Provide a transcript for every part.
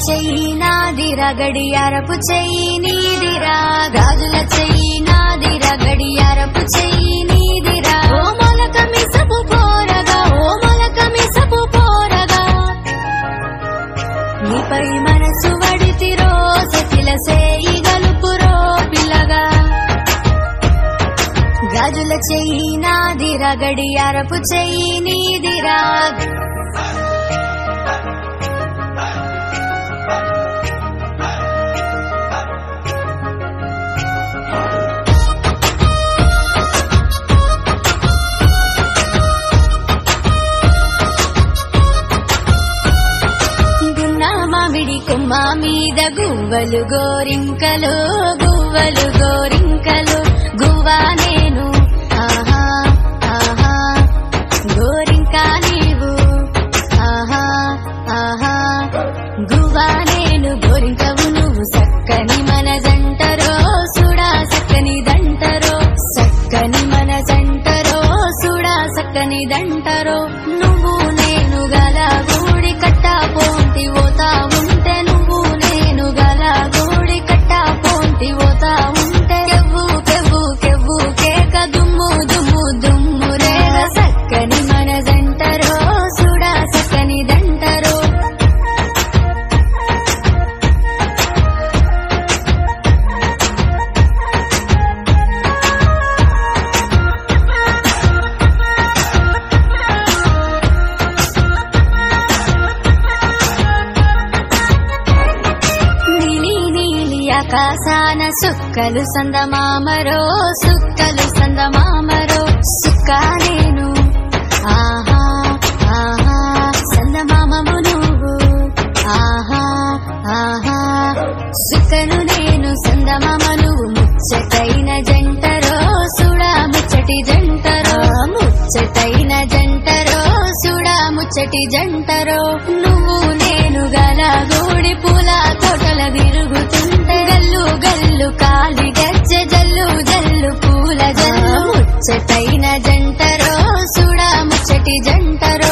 చెయ్యి నాదిరా గడియారపు చెయ్యి నీదిరా గాజుల చెయ్యి నాదిరా గడియారపు చెయ్యి నీదిరా ఓ మొలక మిసపు పోరగా ఓ మొలక మిసపు పోరగా నీపై మనసు వడితిరో సతిల సేయి గలుపురో పిల్లగా గాజుల చెయ్యి నాదిరా గడియారపు చెయ్యి నీదిరా గున్న మామిడి కొమ్మ మీద గువ్వలు గోరింకలు గువ్వలు గోరింకలు గువ్వా నేను ఆహా ఆహా గోరింక నీవు ఆహా ఆహా గువ్వా నేను గోరింకవు నువ్వు సక్కని మన జంటరో సుడా సక్కని దంటరో సక్కని మన జంటరో సుడా సక్కని దంటరో నువ్వు నేను గల గూడి కట్ట పోంటి పోతా ఉంటే నువ్వు నేను గల గూడి కట్ట పోంటి పోతా ఉంటే కెవ్వు కెవ్వు కెవ్వు కేక దుమ్ము దుమ్ము దుమ్ము రేగ సక్కని మన జంటరో సుడా సక్కని దంటరో నీలి నీలి ఆకాశాన సుక్కలు సందమామరో సుక్కలు సందమామరో సుక్క నేను ఆహా ఆహా సందమామము నువ్వు ఆహా ఆహా సుక్కను నేను సందమామ నువ్వు ముచ్చటైన జంటరో సుడా ముచ్చటి జంటరో ముచ్చటైన జంటరో సుడా ముచ్చటి జంటరో నువ్వు నేను గల గోడి పూల తోటల తిరుగుతుంటే గల్లు గల్లు కాలి గజ్జె జల్లు జల్లు పూల జల్లు ముచ్చటైన జంటరో సుడా ముచ్చటి జంటరో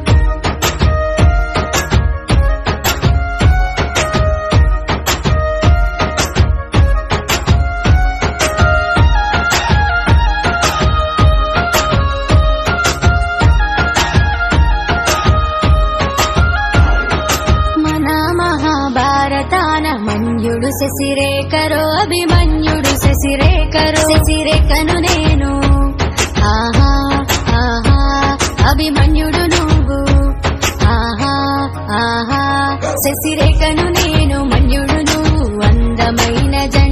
మన మహాభారతాన మన్యుడు శశిరేఖరో అభిమన్యుడు శశిరేఖరో శశిరేఖను నేను ఆహా ఆహా అభిమన్యుడు నువ్వు ఆహా ఆహా శశిరేఖను నేను మన్యుడు నువ్వు అందమైన జంట